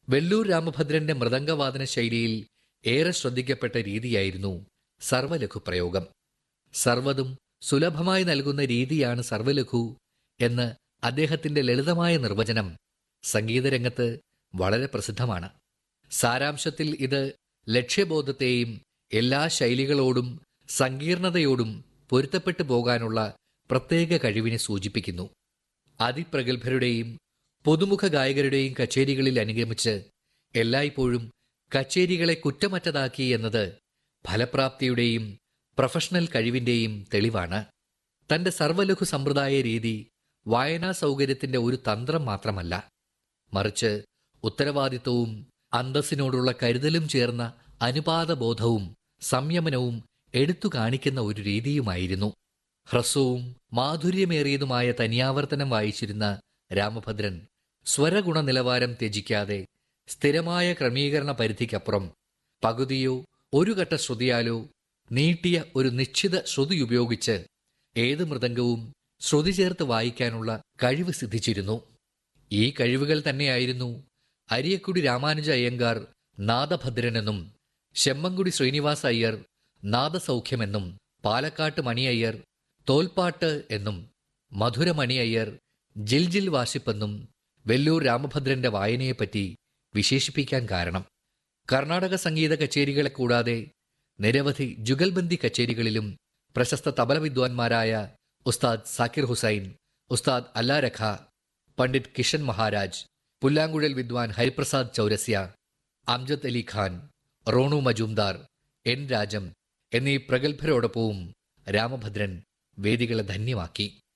വെല്ലൂർ രാമഭദ്രന്റെ മൃദംഗവാദന ശൈലിയിൽ ഏറെ ശ്രദ്ധിക്കപ്പെട്ട രീതിയായിരുന്നു സർവലഘു പ്രയോഗം സർവതും സുലഭമായി നൽകുന്ന രീതിയാണ് സർവലഘു എന്ന് അദ്ദേഹത്തിന്റെ ലളിതമായ നിർവചനം സംഗീതരംഗത്ത് വളരെ പ്രസിദ്ധമാണ് സാരാംശത്തിൽ ഇത് ലക്ഷ്യബോധത്തെയും എല്ലാ ശൈലികളോടും സങ്കീർണതയോടും പൊരുത്തപ്പെട്ടു പോകാനുള്ള പ്രത്യേക കഴിവിനെ സൂചിപ്പിക്കുന്നു അതിപ്രഗത്ഭരുടെയും പുതുമുഖ ഗായകരുടെയും കച്ചേരികളിൽ അനുഗമിച്ച് എല്ലായ്പ്പോഴും കച്ചേരികളെ കുറ്റമറ്റതാക്കി എന്നത് ഫലപ്രാപ്തിയുടെയും പ്രൊഫഷണൽ കഴിവിന്റെയും തെളിവാണ് തന്റെ സർവലഘു സമ്പ്രദായ രീതി വായനാ സൗകര്യത്തിന്റെ ഒരു തന്ത്രം മാത്രമല്ല മറിച്ച് ഉത്തരവാദിത്വവും അന്തസ്സിനോടുള്ള കരുതലും ചേർന്ന അനുപാതബോധവും സംയമനവും എടുത്തു കാണിക്കുന്ന ഒരു രീതിയുമായിരുന്നു ഹ്രസ്വവും മാധുര്യമേറിയതുമായ തനിയാവർത്തനം വായിച്ചിരുന്ന രാമഭദ്രൻ സ്വരഗുണ നിലവാരം ത്യജിക്കാതെ സ്ഥിരമായ ക്രമീകരണ പരിധിക്കപ്പുറം പകുതിയോ ഒരു ഘട്ട ശ്രുതിയാലോ നീട്ടിയ ഒരു നിശ്ചിത ശ്രുതി ഉപയോഗിച്ച് ഏത് മൃദംഗവും ശ്രുതി ചേർത്ത് വായിക്കാനുള്ള കഴിവ് സിദ്ധിച്ചിരുന്നു ഈ കഴിവുകൾ തന്നെയായിരുന്നു അരിയക്കുടി രാമാനുജ അയ്യങ്കാർ നാദഭദ്രനെന്നും ശെമ്മങ്കുടി ശ്രീനിവാസ അയ്യർ നാദസൗഖ്യമെന്നും പാലക്കാട്ട് മണി അയ്യർ തോൽപ്പാട്ട് എന്നും മധുരമണി അയ്യർ ജിൽ ജിൽ വാശിപ്പെന്നും വെല്ലൂർ രാമഭദ്രന്റെ വായനയെപ്പറ്റി വിശേഷിപ്പിക്കാൻ കാരണം കർണാടക സംഗീത കച്ചേരികളെ കൂടാതെ നിരവധി ജുഗൽബന്ദി കച്ചേരികളിലും പ്രശസ്ത തബല വിദ്വാൻമാരായ ഉസ്താദ് സാക്കിർ ഹുസൈൻ ഉസ്താദ് അല്ലാരഖ പണ്ഡിറ്റ് കിഷൻ മഹാരാജ് പുല്ലാങ്കുഴൽ വിദ്വാൻ ഹരിപ്രസാദ് ചൗരസ്യ അംജദ് അലി ഖാൻ റോണു മജൂംദാർ എൻ രാജം എന്നീ പ്രഗത്ഭരോടൊപ്പവും രാമഭദ്രൻ വേദികളെ ധന്യമാക്കി